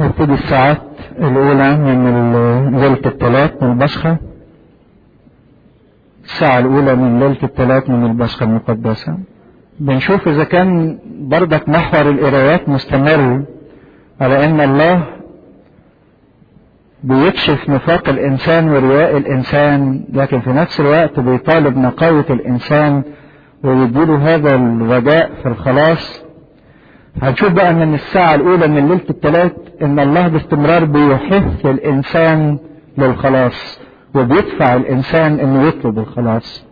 نبتدي الساعات الأولى من ليلة الثلاث من البصخة الساعة الأولى من ليلة الثلاث من البصخة المقدسة بنشوف إذا كان بردك محور القرايات مستمر على أن الله بيكشف نفاق الإنسان ورياء الإنسان لكن في نفس الوقت بيطالب نقاوة الإنسان ويديله هذا الرجاء في الخلاص هنشوف بقى من الساعة الأولى من ليلة الثلاث إن الله باستمرار بيحث الإنسان للخلاص وبيدفع الإنسان إنه يطلب الخلاص.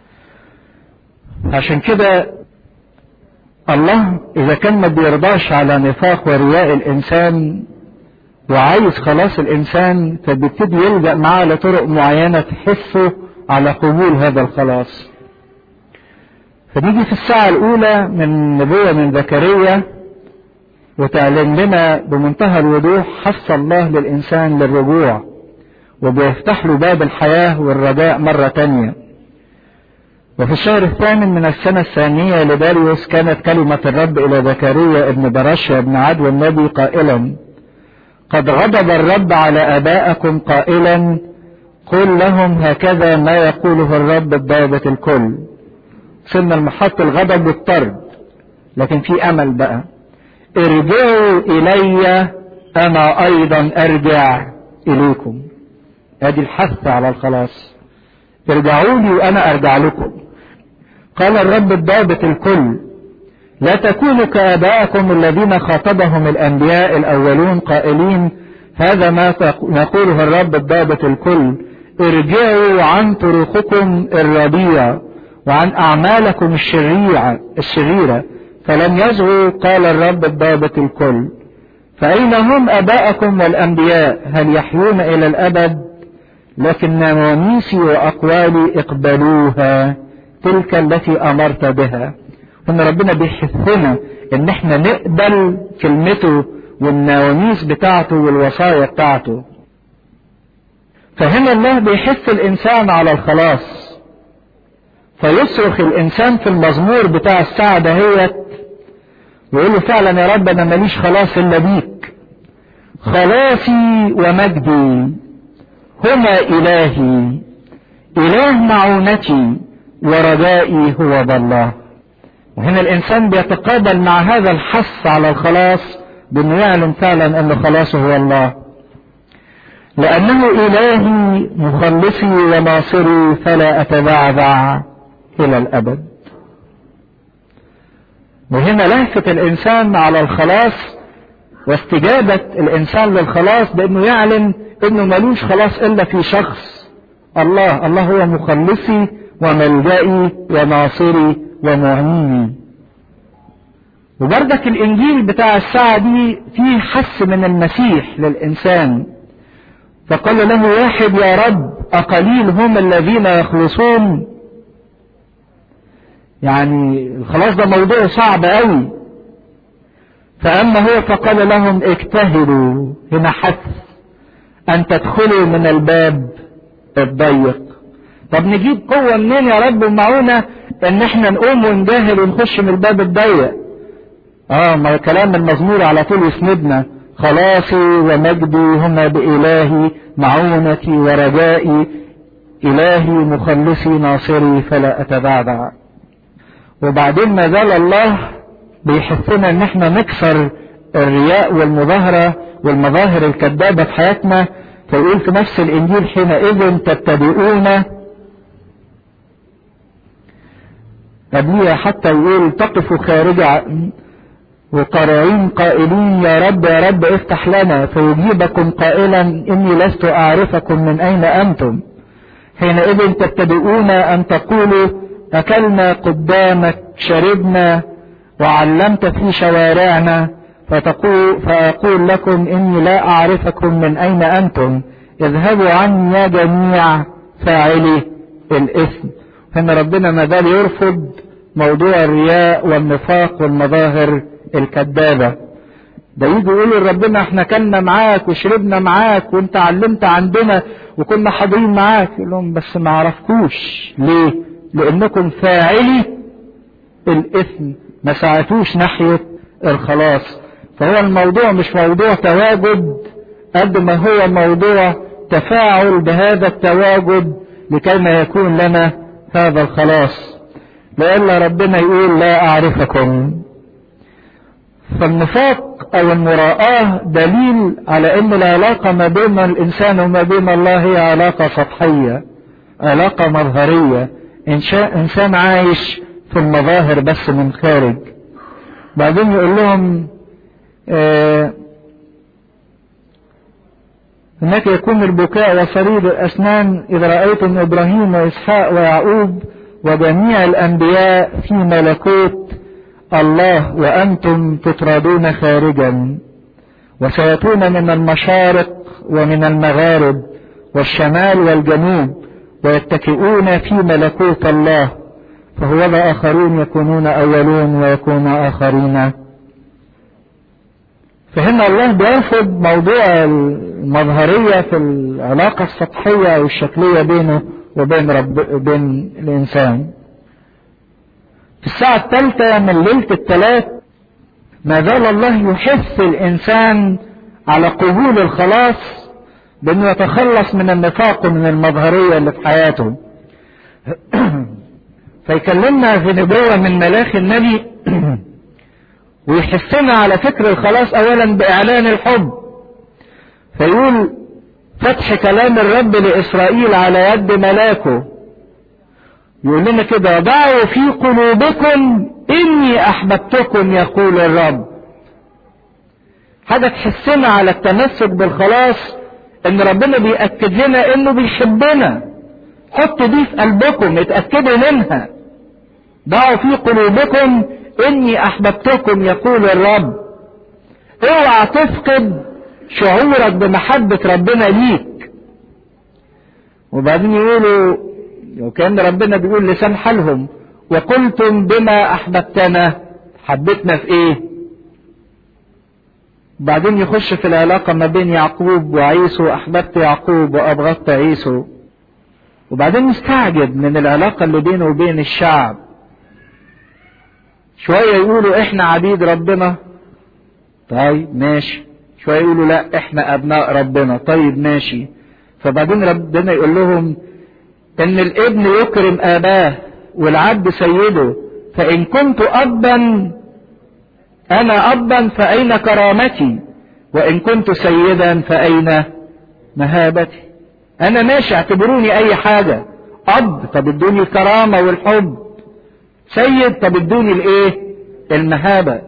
عشان كده الله إذا كان ما بيرضاش على نفاق ورياء الإنسان وعايز خلاص الإنسان فبيبتدي يلجأ معاه لطرق معينة تحثه على قبول هذا الخلاص. فنيجي في الساعة الأولى من نبوة من زكريا وتعلن لنا بمنتهى الوضوح حث الله للإنسان للرجوع وبيفتح له باب الحياة والرجاء مرة تانية وفي الشهر الثامن من السنة الثانية لداريوس كانت كلمة الرب إلى زكريا ابن برشا ابن عدو النبي قائلا قد غضب الرب على آبائكم قائلا قل لهم هكذا ما يقوله الرب بضابة الكل وصلنا لمحط الغضب والطرد لكن في امل بقى ارجعوا الي انا ايضا ارجع اليكم ادي الحث على الخلاص ارجعوا لي وانا ارجع لكم قال الرب الضابط الكل لا تكونوا كابائكم الذين خاطبهم الانبياء الاولون قائلين هذا ما يقوله الرب الضابط الكل ارجعوا عن طرقكم الرديئه وعن أعمالكم الشريعة الشريرة فلم يزغوا قال الرب الضابط الكل فأين هم أباءكم والأنبياء هل يحيون إلى الأبد لكن نواميسي وأقوالي اقبلوها تلك التي أمرت بها إن ربنا بيحثنا إن إحنا نقبل كلمته والنواميس بتاعته والوصايا بتاعته فهنا الله بيحث الإنسان على الخلاص فيصرخ الانسان في المزمور بتاع الساعة دهيت ويقول له فعلا يا رب انا ماليش خلاص الا بيك خلاصي ومجدي هما الهي اله معونتي ورجائي هو بالله وهنا الانسان بيتقابل مع هذا الحث على الخلاص بانه يعلم فعلا ان خلاصه هو الله لانه الهي مخلصي وناصري فلا اتبعبع إلى الأبد وهنا لهفة الإنسان على الخلاص واستجابة الإنسان للخلاص بأنه يعلم أنه ملوش خلاص إلا في شخص الله الله هو مخلصي وملجئي وناصري ومعيني وبردك الإنجيل بتاع الساعة دي فيه حس من المسيح للإنسان فقال له واحد يا رب أقليل هم الذين يخلصون يعني الخلاص ده موضوع صعب قوي فأما هو فقال لهم اجتهدوا هنا حث أن تدخلوا من الباب الضيق طب نجيب قوة منين يا رب ومعونا إن احنا نقوم ونجاهد ونخش من الباب الضيق اه ما كلام المزمور على طول يسندنا خلاصي ومجدي هما بإلهي معونتي ورجائي إلهي مخلصي ناصري فلا أتبعبع وبعدين ما زال الله بيحثنا ان احنا نكسر الرياء والمظاهرة والمظاهر الكذابة في حياتنا فيقول في نفس الانجيل حينئذ تتبعون قبليها حتى يقول تقف خارج وقارعين قائلين يا رب يا رب افتح لنا فيجيبكم قائلا اني لست اعرفكم من اين انتم حينئذ تتبعون ان تقولوا أكلنا قدامك شربنا وعلمت في شوارعنا فتقول فأقول لكم إني لا أعرفكم من أين أنتم اذهبوا عني يا جميع فاعلي الإثم هنا ربنا ما زال يرفض موضوع الرياء والنفاق والمظاهر الكذابة ده يجي يقولوا لربنا احنا كنا معاك وشربنا معاك وانت علمت عندنا وكنا حاضرين معاك يقول لهم بس ما عرفكوش ليه لانكم فاعلي الاثم ما سعتوش ناحية الخلاص فهو الموضوع مش موضوع تواجد قد ما هو موضوع تفاعل بهذا التواجد لكي ما يكون لنا هذا الخلاص لئلا ربنا يقول لا أعرفكم فالنفاق أو المراءة دليل على أن العلاقة ما بين الإنسان وما بين الله هي علاقة سطحية علاقة مظهرية إنسان عايش في المظاهر بس من خارج بعدين يقول لهم آه هناك يكون البكاء وصرير الأسنان إذا رأيتم إبراهيم وإسحاق ويعقوب وجميع الأنبياء في ملكوت الله وأنتم تطردون خارجا وسيأتون من المشارق ومن المغارب والشمال والجنوب ويتكئون في ملكوت الله فهو آخرون يكونون أولون ويكون آخرين فهنا الله بيرفض موضوع المظهرية في العلاقة السطحية أو الشكلية بينه وبين رب بين الإنسان في الساعة الثالثة من ليلة الثلاث ما زال الله يحث الإنسان على قبول الخلاص بأنه يتخلص من النفاق ومن المظهرية اللي في حياته فيكلمنا في نبوة من ملاك النبي ويحثنا على فكر الخلاص أولا بإعلان الحب فيقول فتح كلام الرب لإسرائيل على يد ملاكه يقول لنا كده ضعوا في قلوبكم إني أحببتكم يقول الرب حاجة تحسنا على التمسك بالخلاص إن ربنا بيأكد لنا إنه بيحبنا حطوا دي في قلبكم اتأكدوا منها ضعوا في قلوبكم إني أحببتكم يقول الرب اوعى تفقد شعورك بمحبة ربنا ليك وبعدين يقولوا وكان ربنا بيقول لسان حالهم وقلتم بما أحببتنا حبتنا في إيه بعدين يخش في العلاقة ما بين يعقوب وعيسو أحببت يعقوب وأبغضت عيسو وبعدين مستعجب من العلاقة اللي بينه وبين الشعب شوية يقولوا احنا عبيد ربنا طيب ماشي شوية يقولوا لا احنا ابناء ربنا طيب ماشي فبعدين ربنا يقول لهم ان الابن يكرم اباه والعبد سيده فان كنت ابا انا ابا فاين كرامتي وان كنت سيدا فاين مهابتي انا ماشي اعتبروني اي حاجة اب طب ادوني الكرامة والحب سيد طب ادوني الايه المهابة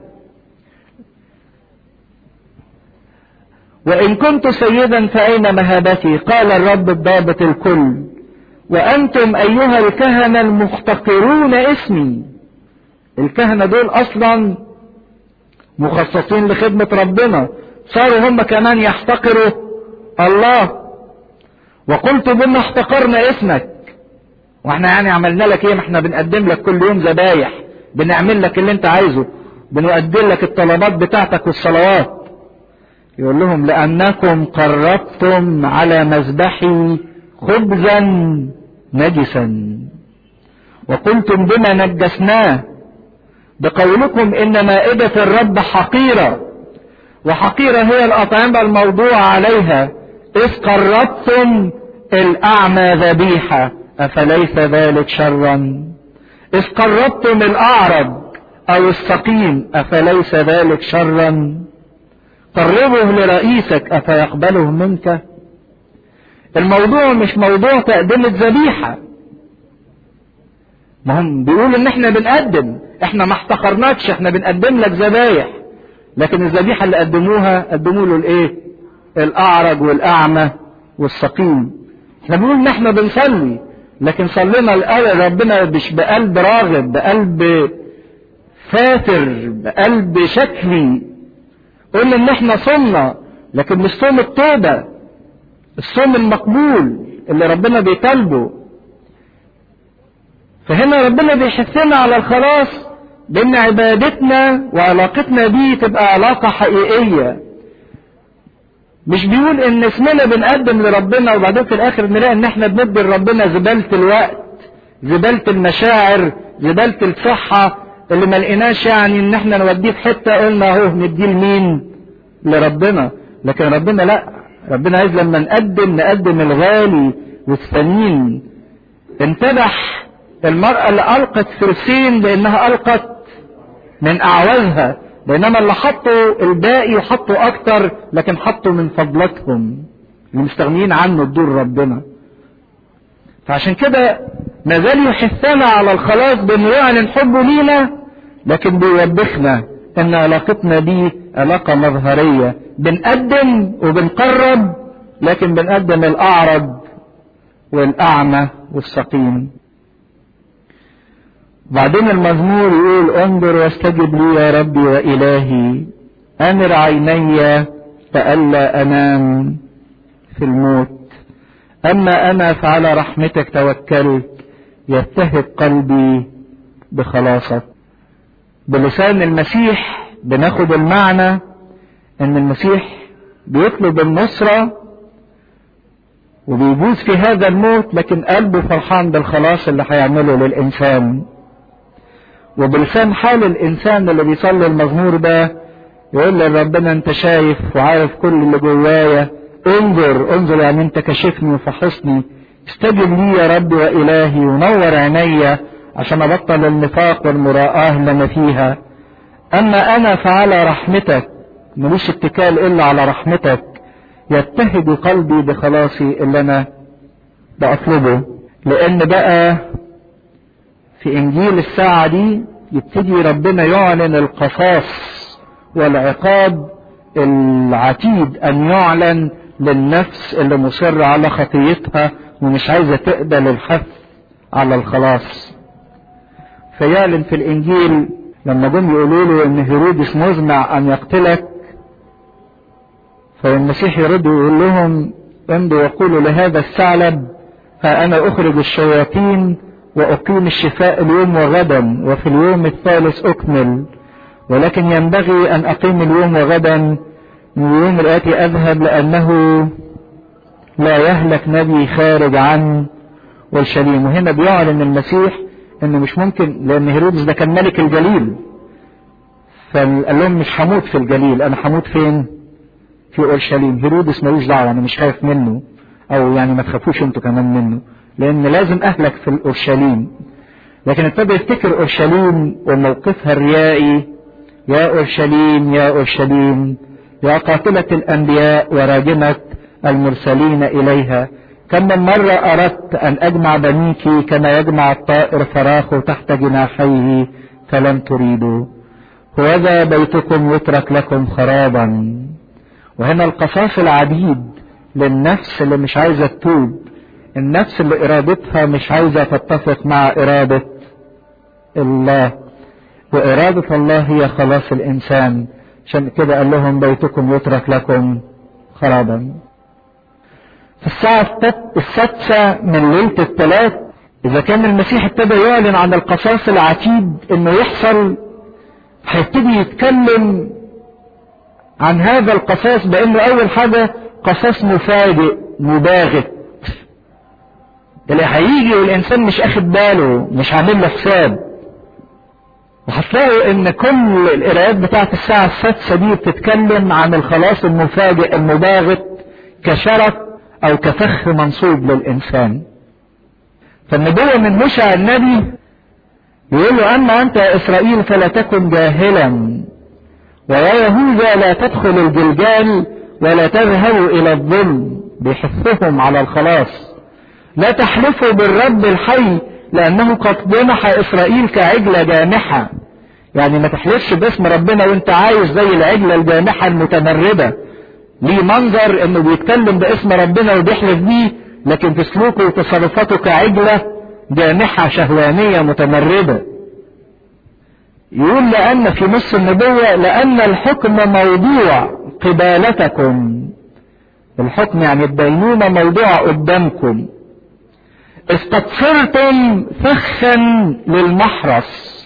وان كنت سيدا فاين مهابتي قال الرب الضابط الكل وانتم ايها الكهنة المحتقرون اسمي الكهنة دول اصلا مخصصين لخدمة ربنا صاروا هم كمان يحتقروا الله وقلت بما احتقرنا اسمك واحنا يعني عملنا لك ايه ما احنا بنقدم لك كل يوم ذبايح بنعمل لك اللي انت عايزه بنقدم لك الطلبات بتاعتك والصلوات يقول لهم لانكم قربتم على مذبحي خبزا نجسا وقلتم بما نجسناه بقولكم ان مائدة الرب حقيرة وحقيرة هي الأطعمة الموضوع عليها إذ قربتم الأعمى ذبيحة أفليس ذلك شرا إذ قربتم الأعرج أو السقيم أفليس ذلك شرا قربه لرئيسك أفيقبله منك الموضوع مش موضوع تقدمة ذبيحة ما هم بيقولوا ان احنا بنقدم احنا ما احتقرناكش احنا بنقدم لك ذبايح لكن الذبيحة اللي قدموها قدموا له الايه الاعرج والاعمى والسقيم احنا بنقول ان احنا بنصلي لكن صلينا الآن ربنا مش بقلب راغب بقلب فاتر بقلب شكلي قلنا ان احنا صمنا لكن مش صوم التوبة الصوم المقبول اللي ربنا بيطالبه فهنا ربنا بيحثنا على الخلاص بان عبادتنا وعلاقتنا بيه تبقى علاقة حقيقية مش بيقول ان اسمنا بنقدم لربنا وبعدين في الاخر نلاقي ان احنا بندي لربنا زبالة الوقت زبالة المشاعر زبالة الصحة اللي ما لقيناش يعني ان احنا نوديه في حته قلنا اهو نديه لمين؟ لربنا لكن ربنا لا ربنا عايز لما نقدم نقدم الغالي والثمين انتبح المرأة اللي ألقت فرسين لأنها ألقت من أعوازها بينما اللي حطوا الباقي حطوا أكتر لكن حطوا من فضلتهم اللي مستغنيين عنه بدون ربنا فعشان كده ما زال يحثنا على الخلاص بانه يعلن حبه لينا لكن بيوبخنا ان علاقتنا بيه علاقة مظهرية بنقدم وبنقرب لكن بنقدم الاعرج والاعمى والسقيم بعدين المزمور يقول انظر واستجب لي يا ربي والهي امر عيني فألا انام في الموت اما انا فعلى رحمتك توكلت يتهب قلبي بخلاصك بلسان المسيح بناخد المعنى ان المسيح بيطلب النصرة وبيجوز في هذا الموت لكن قلبه فرحان بالخلاص اللي هيعمله للإنسان وبلسان حال الإنسان اللي بيصلي المزمور ده يقول لربنا أنت شايف وعارف كل اللي جوايا انظر انظر يعني أنت كشفني وفحصني استجب لي يا رب وإلهي ونور عيني عشان أبطل النفاق والمراءة اللي أنا فيها أما أنا فعلى رحمتك ملوش اتكال إلا على رحمتك يتهج قلبي بخلاصي اللي أنا بطلبه لأن بقى في إنجيل الساعة دي يبتدي ربنا يعلن القصاص والعقاب العتيد أن يعلن للنفس اللي مصر على خطيتها ومش عايزة تقبل الحث على الخلاص فيعلن في الإنجيل لما جم يقولوا له إن هيرودس مزمع أن يقتلك فالمسيح يرد ويقول لهم امضوا وقولوا لهذا الثعلب ها أنا أخرج الشياطين وأقيم الشفاء اليوم وغدا وفي اليوم الثالث أكمل ولكن ينبغي أن أقيم اليوم وغدا من اليوم الآتي أذهب لأنه لا يهلك نبي خارج عن والشليم وهنا بيعلن المسيح انه مش ممكن لان هيرودس ده كان ملك الجليل فقال لهم مش هموت في الجليل انا هموت فين في اورشليم هيرودس ملوش دعوه انا مش خايف منه او يعني ما تخافوش انتوا كمان منه لان لازم اهلك في اورشليم لكن ابتدى يفتكر اورشليم وموقفها الريائي يا اورشليم يا اورشليم يا قاتله الانبياء وراجمه المرسلين اليها كم من مرة أردت أن أجمع بنيك كما يجمع الطائر فراخه تحت جناحيه فلم تريدوا وهذا بيتكم يترك لكم خرابا وهنا القصاص العديد للنفس اللي مش عايزة تتوب النفس اللي إرادتها مش عايزة تتفق مع إرادة الله وإرادة الله هي خلاص الإنسان عشان كده قال لهم بيتكم يترك لكم خرابا في الساعة السادسة من ليلة الثلاث إذا كان المسيح ابتدى يعلن عن القصاص العتيد إنه يحصل هيبتدي يتكلم عن هذا القصاص بأنه أول حاجة قصاص مفاجئ مباغت اللي هيجي والإنسان مش أخد باله مش عامل له حساب وهتلاقوا إن كل القراءات بتاعت الساعة السادسة دي بتتكلم عن الخلاص المفاجئ المباغت كشرف او كفخ منصوب للانسان فالنبوة من مشع النبي يقول له اما انت يا اسرائيل فلا تكن جاهلا ويا يهوذا لا تدخل الجلجال ولا تذهبوا الى الظلم بيحثهم على الخلاص لا تحلفوا بالرب الحي لانه قد جنح اسرائيل كعجلة جامحة يعني ما تحلفش باسم ربنا وانت عايش زي العجلة الجامحة المتمردة ليه منظر انه بيتكلم باسم ربنا وبيحلف بيه لكن في سلوكه وتصرفاته كعجلة جامحة شهوانية متمردة يقول لأن في نص النبوة لأن الحكم موضوع قبالتكم الحكم يعني الدينونة موضوع قدامكم استطفرتم فخا للمحرس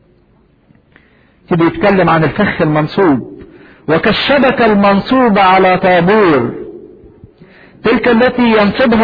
كده يتكلم عن الفخ المنصوب وكالشبكة المنصوبة على طابور تلك التي ينصبها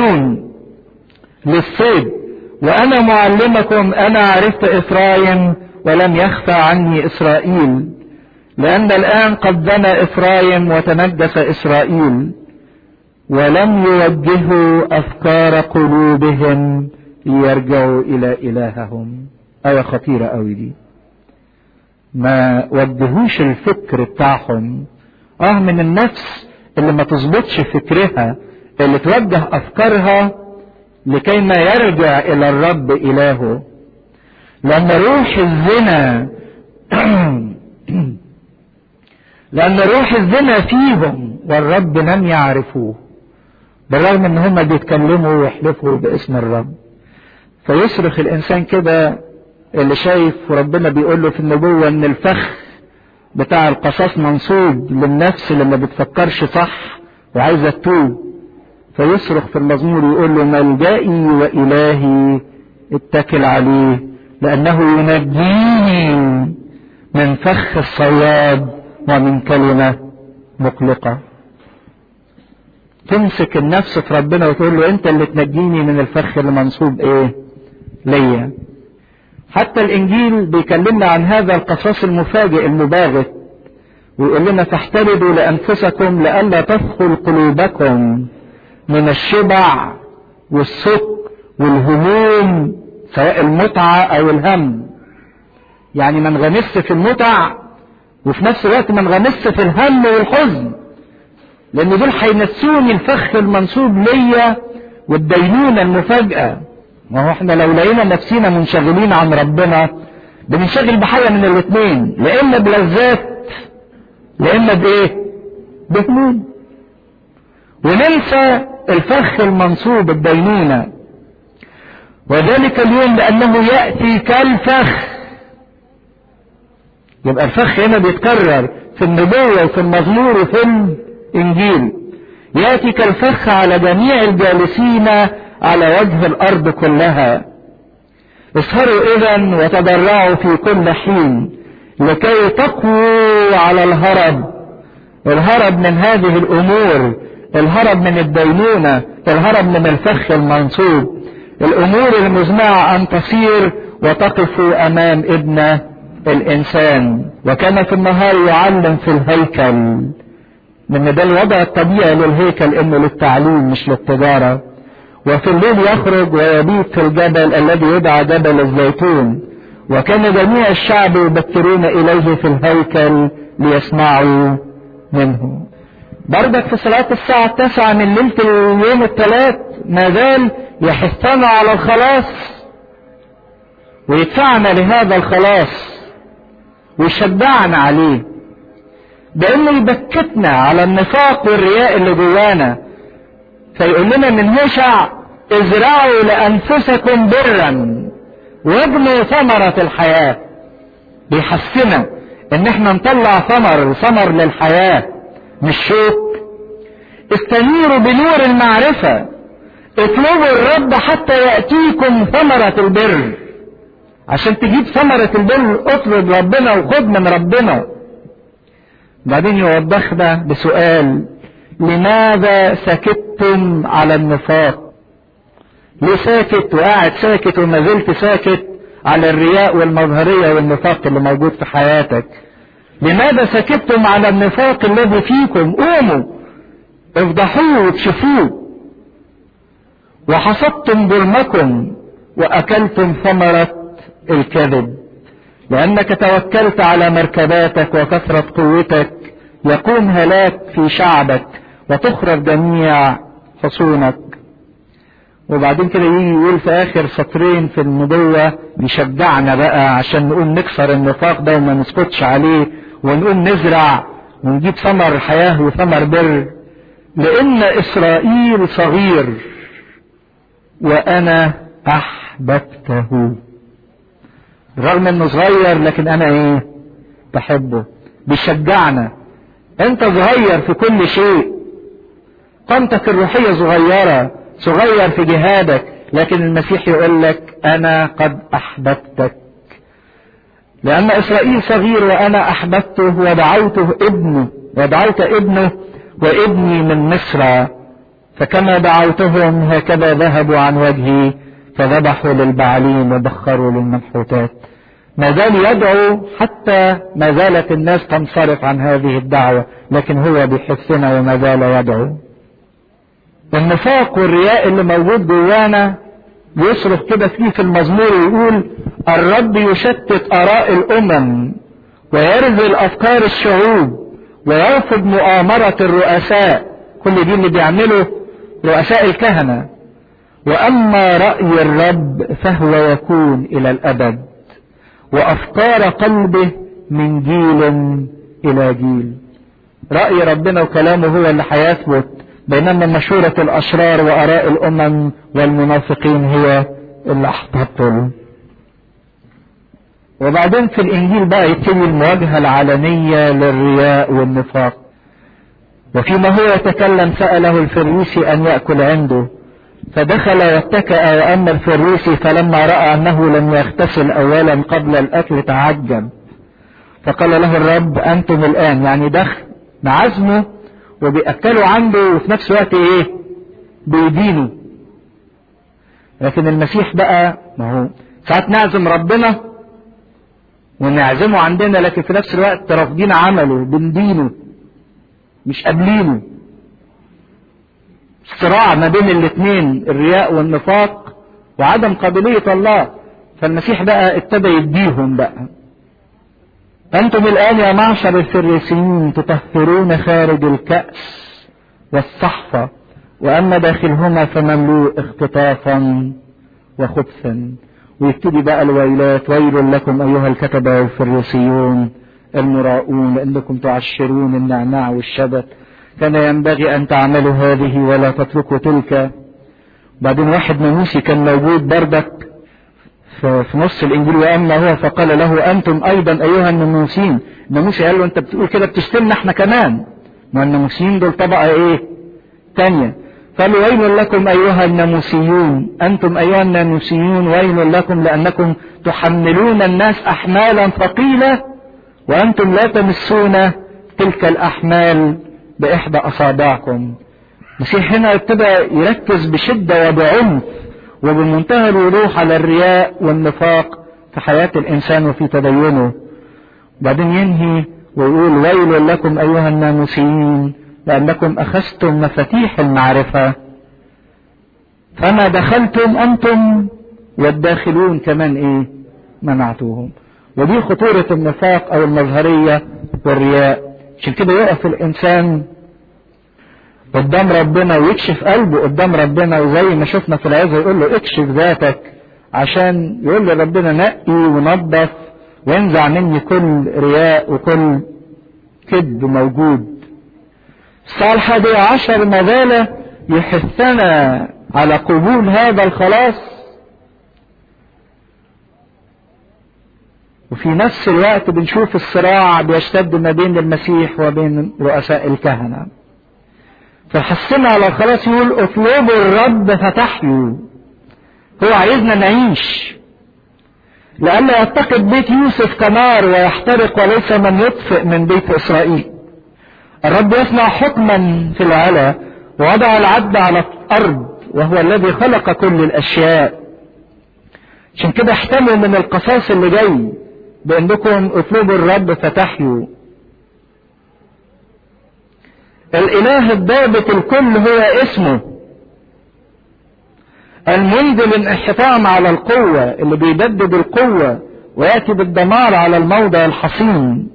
الصيادون للصيد وأنا معلمكم أنا عرفت إفرايم ولم يخفى عني إسرائيل لأن الآن قد زنى إفرايم وتنجس إسرائيل ولم يوجهوا أفكار قلوبهم ليرجعوا إلى إلههم آية خطيرة أوي دي ما وجهوش الفكر بتاعهم اه من النفس اللي ما تظبطش فكرها اللي توجه افكارها لكي ما يرجع الى الرب الهه لان روح الزنا لان روح الزنا فيهم والرب لم يعرفوه بالرغم ان هم بيتكلموا ويحلفوا باسم الرب فيصرخ الانسان كده اللي شايف وربنا بيقول له في النبوة ان الفخ بتاع القصاص منصوب للنفس اللي ما بتفكرش صح وعايزة تتوب فيصرخ في المزمور يقول له ملجئي وإلهي اتكل عليه لأنه ينجيني من فخ الصياد ومن كلمة مقلقة تمسك النفس في ربنا وتقول له انت اللي تنجيني من الفخ اللي منصوب ايه ليا حتى الانجيل بيكلمنا عن هذا القصاص المفاجئ المباغت ويقول لنا فاحتردوا لانفسكم لئلا تثقل قلوبكم من الشبع والسك والهموم سواء المتعة او الهم يعني ما نغمس في المتع وفي نفس الوقت ما نغمس في الهم والحزن لان دول هينسوني الفخ المنصوب ليا والدينونة المفاجأة ما هو احنا لو لقينا نفسينا منشغلين عن ربنا بننشغل بحاجة من الاثنين لا اما بلذات لا اما بايه بهموم وننسى الفخ المنصوب الدينونة وذلك اليوم لانه يأتي كالفخ يبقى الفخ هنا بيتكرر في النبوة وفي المزمور وفي الانجيل يأتي كالفخ على جميع الجالسين على وجه الارض كلها اسهروا اذا وتضرعوا في كل حين لكي تقووا على الهرب الهرب من هذه الامور الهرب من الدينونة الهرب من الفخ المنصوب الامور المزمعة ان تصير وتقفوا امام ابن الانسان وكان في النهار يعلم في الهيكل لان ده الوضع الطبيعي للهيكل انه للتعليم مش للتجاره وفي الليل يخرج ويبيت في الجبل الذي يدعى جبل الزيتون وكان جميع الشعب يبكرون إليه في الهيكل ليسمعوا منه بردك في صلاة الساعة التاسعة من ليلة اليوم الثلاث ما زال يحثنا على الخلاص ويدفعنا لهذا الخلاص ويشجعنا عليه بأنه يبكتنا على النفاق والرياء اللي جوانا فيقول لنا من هشع ازرعوا لانفسكم برا وابنوا ثمرة الحياة بيحسنا ان احنا نطلع ثمر ثمر للحياة مش شوك استنيروا بنور المعرفة اطلبوا الرب حتى يأتيكم ثمرة البر عشان تجيب ثمرة البر اطلب ربنا وخد من ربنا بعدين يوضحنا بسؤال لماذا سكتتم على النفاق ليه ساكت وقاعد ساكت وما زلت ساكت على الرياء والمظهرية والنفاق اللي موجود في حياتك لماذا سكتتم على النفاق الذي فيكم قوموا افضحوه وتشوفوه وحصدتم ظلمكم واكلتم ثمرة الكذب لانك توكلت على مركباتك وكثرة قوتك يقوم هلاك في شعبك وتخرج جميع حصونك وبعدين كده يجي يقول في اخر سطرين في النبوة بيشجعنا بقى عشان نقول نكسر النفاق ده وما نسكتش عليه ونقول نزرع ونجيب ثمر حياة وثمر بر لان اسرائيل صغير وانا احببته رغم انه صغير لكن انا ايه بحبه بيشجعنا انت صغير في كل شيء قامتك الروحية صغيرة صغير في جهادك لكن المسيح يقول لك انا قد احببتك لان اسرائيل صغير وانا احببته ودعوته ابنه ودعوت ابنه وابني من مصر فكما دعوتهم هكذا ذهبوا عن وجهي فذبحوا للبعلين وبخروا للمنحوتات ما زال يدعو حتى ما زالت الناس تنصرف عن هذه الدعوة لكن هو بيحسنا وما زال يدعو النفاق والرياء اللي موجود جوانا يصرخ كده فيه في المزمور ويقول الرب يشتت آراء الأمم ويرذل أفكار الشعوب ويرفض مؤامرة الرؤساء كل دي اللي بيعمله رؤساء الكهنة وأما رأي الرب فهو يكون إلى الأبد وأفكار قلبه من جيل إلى جيل رأي ربنا وكلامه هو اللي هيثبت بينما مشورة الأشرار وآراء الأمم والمنافقين هي اللي هتبطل وبعدين في الإنجيل بقى يبتدي المواجهة العلنية للرياء والنفاق وفيما هو يتكلم سأله الفريسي أن يأكل عنده فدخل واتكأ وأما الفريسي فلما رأى أنه لم يغتسل أولا قبل الأكل تعجب فقال له الرب أنتم الآن يعني دخل بعزمه وبيأكلوا عنده وفي نفس الوقت إيه بيدينوا لكن المسيح بقى ما هو ساعات نعزم ربنا ونعزمه عندنا لكن في نفس الوقت رافضين عمله بندينه مش قابلينه صراع ما بين الاثنين الرياء والنفاق وعدم قابلية الله فالمسيح بقى ابتدى يديهم بقى أنتم الآن يا معشر الفريسيين تطهرون خارج الكأس والصحفة وأما داخلهما فمملوء اختطافا وخبثا ويبتدي بقى الويلات ويل لكم أيها الكتبة والفريسيون المراؤون لأنكم تعشرون النعناع والشبت كان ينبغي أن تعملوا هذه ولا تتركوا تلك بعدين واحد ناموسي كان موجود بردك في نص الإنجيل وأما هو فقال له أنتم أيضا أيها الناموسيين الناموسي قال له أنت بتقول كده بتشتمنا احنا كمان ما الناموسيين دول طبقة إيه تانية قال ويل لكم أيها الناموسيون أنتم أيها الناموسيون ويل لكم لأنكم تحملون الناس أحمالا ثقيلة وأنتم لا تمسون تلك الأحمال بإحدى أصابعكم المسيح هنا ابتدى يركز بشدة وبعنف وبمنتهى الوضوح على الرياء والنفاق في حياة الإنسان وفي تدينه بعدين ينهي ويقول ويل لكم أيها الناموسيين لأنكم أخذتم مفاتيح المعرفة فما دخلتم أنتم والداخلون كمان إيه منعتوهم ودي خطورة النفاق أو المظهرية والرياء عشان كده يقف الإنسان قدام ربنا ويكشف قلبه قدام ربنا وزي ما شفنا في العزة يقول له اكشف ذاتك عشان يقول لربنا نقي ونظف وانزع مني كل رياء وكل كذب موجود الساعة الحادية عشر ما زال يحثنا على قبول هذا الخلاص وفي نفس الوقت بنشوف الصراع بيشتد ما بين المسيح وبين رؤساء الكهنة فحسنا على الخلاص يقول اطلبوا الرب فتحيوا هو عايزنا نعيش لئلا يتقد بيت يوسف كنار ويحترق وليس من يطفئ من بيت اسرائيل الرب يصنع حكما في العلا ووضع العدل على الارض وهو الذي خلق كل الاشياء عشان كده احتموا من القصاص اللي جاي بانكم اطلبوا الرب فتحيوا الاله الضابط الكل هو اسمه المنزل الانحطام على القوة اللي بيبدد القوة ويأتي بالدمار على الموضع الحصين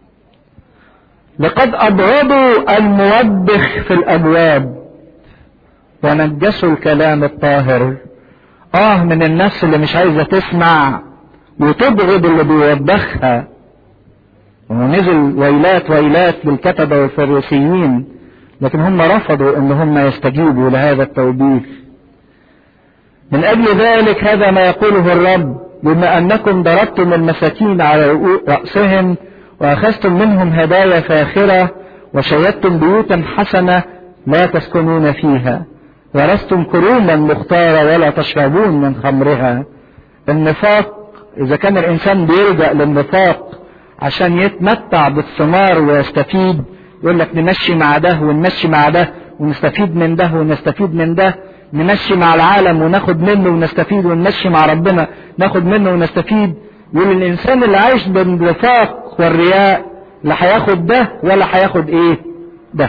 لقد أبغضوا الموبخ في الأبواب ونجسوا الكلام الطاهر آه من النفس اللي مش عايزة تسمع وتبغض اللي بيوبخها ونزل ويلات ويلات للكتبة والفريسيين لكن هم رفضوا ان هم يستجيبوا لهذا التوبيخ من اجل ذلك هذا ما يقوله الرب بما انكم ضربتم المساكين على رأسهم واخذتم منهم هدايا فاخرة وشيدتم بيوتا حسنة لا تسكنون فيها ورثتم كروما مختارة ولا تشربون من خمرها النفاق اذا كان الانسان بيلجأ للنفاق عشان يتمتع بالثمار ويستفيد يقول لك نمشي مع ده ونمشي مع ده ونستفيد من ده ونستفيد من ده نمشي مع العالم وناخد منه ونستفيد ونمشي مع ربنا ناخد منه ونستفيد يقول الانسان اللي عايش بالنفاق والرياء لا هياخد ده ولا هياخد ايه ده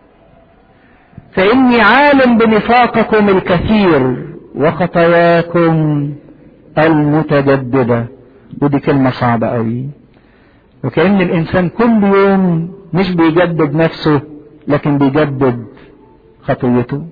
فاني عالم بنفاقكم الكثير وخطاياكم المتجدده ودي كلمه صعبه قوي وكأن الإنسان كل يوم مش بيجدد نفسه لكن بيجدد خطيته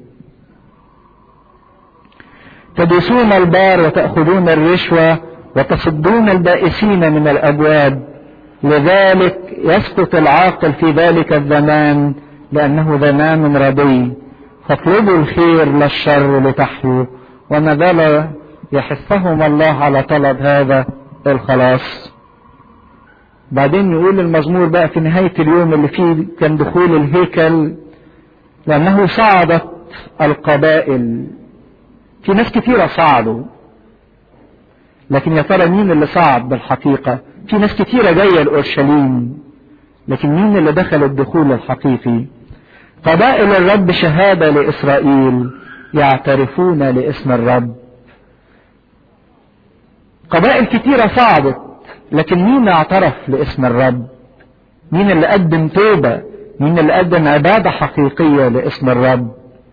تدوسون البار وتأخذون الرشوة وتصدون البائسين من الأبواب لذلك يسقط العاقل في ذلك الزمان لأنه زمان ردي فاطلبوا الخير لا الشر لتحيوا وما زال يحثهم الله على طلب هذا الخلاص بعدين يقول المزمور بقى في نهاية اليوم اللي فيه كان دخول الهيكل لأنه صعدت القبائل في ناس كثيرة صعدوا لكن يا ترى مين اللي صعد بالحقيقة في ناس كثيرة جاية لأورشليم لكن مين اللي دخل الدخول الحقيقي قبائل الرب شهادة لإسرائيل يعترفون لاسم الرب قبائل كثيرة صعدت لكن مين اعترف لاسم الرب مين اللي قدم توبة مين اللي قدم عبادة حقيقية لاسم الرب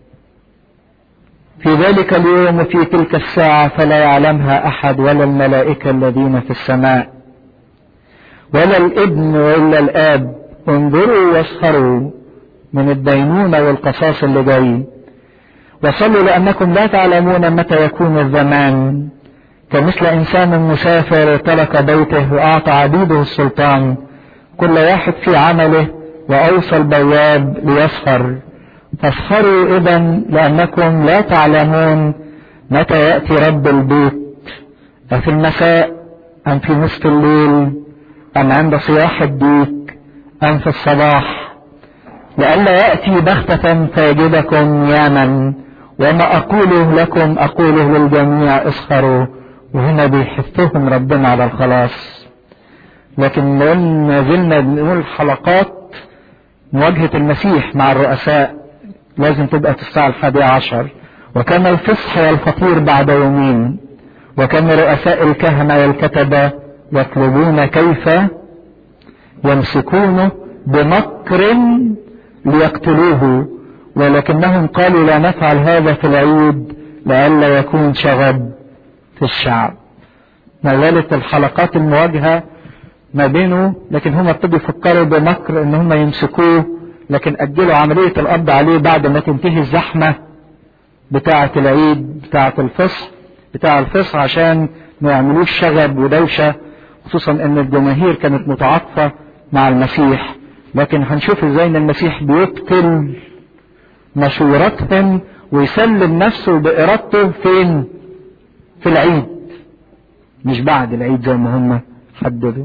في ذلك اليوم وفي تلك الساعة فلا يعلمها أحد ولا الملائكة الذين في السماء ولا الابن ولا الآب انظروا واسخروا من الدينونة والقصاص اللي جاي وصلوا لأنكم لا تعلمون متى يكون الزمان كمثل إنسان مسافر ترك بيته وأعطى عبيده السلطان كل واحد في عمله وأوصى البواب ليسخر فاسخروا إذا لأنكم لا تعلمون متى يأتي رب البيت أفي المساء أم في نصف الليل أم عند صياح الديك أم في الصباح لئلا يأتي بغتة فيجدكم ياما وما أقوله لكم أقوله للجميع اسخروا وهنا بيحثهم ربنا على الخلاص لكن ما زلنا بنقول حلقات مواجهة المسيح مع الرؤساء لازم تبقى في الساعة الحادية عشر وكان الفصح والفطير بعد يومين وكان رؤساء الكهنة والكتبة يطلبون كيف يمسكونه بمكر ليقتلوه ولكنهم قالوا لا نفعل هذا في العيد لئلا يكون شغب في الشعب ما زالت الحلقات المواجهة ما بينه لكن هم ابتدوا يفكروا بمكر ان هم يمسكوه لكن اجلوا عملية القبض عليه بعد ما تنتهي الزحمة بتاعة العيد بتاعة الفصح بتاع الفصح عشان ما يعملوش شغب ودوشة خصوصا ان الجماهير كانت متعاطفة مع المسيح لكن هنشوف ازاي ان المسيح بيقتل مشورتهم ويسلم نفسه بارادته فين في العيد مش بعد العيد زي ما هم حددوا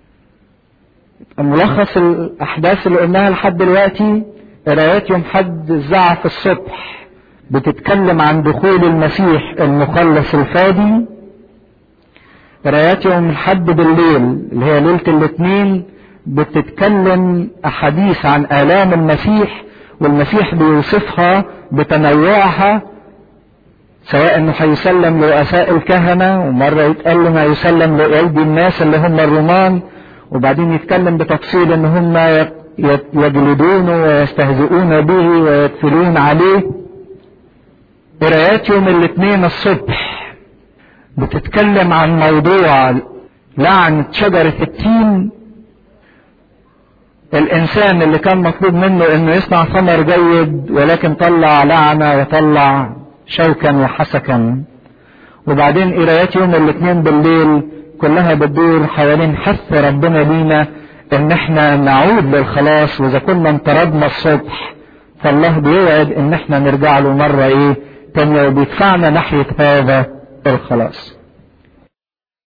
ملخص الاحداث اللي قلناها لحد دلوقتي قرايات يوم حد الزعف الصبح بتتكلم عن دخول المسيح المخلص الفادي قرايات يوم الحد بالليل اللي هي ليله الاثنين بتتكلم احاديث عن الام المسيح والمسيح بيوصفها بتنوعها سواء انه هيسلم لرؤساء الكهنة ومرة يتقال له ما يسلم لأيدي الناس اللي هم الرومان وبعدين يتكلم بتفصيل ان هم يجلدونه ويستهزئون به ويدفلون عليه قرايات يوم الاثنين الصبح بتتكلم عن موضوع لعنة شجرة التين الانسان اللي كان مطلوب منه انه يصنع ثمر جيد ولكن طلع لعنة وطلع شوكا وحسكا وبعدين قرايات يوم الاثنين بالليل كلها بتدور حوالين حث ربنا لينا ان احنا نعود للخلاص واذا كنا انطردنا الصبح فالله بيوعد ان احنا نرجع له مرة ايه تانية وبيدفعنا ناحية هذا الخلاص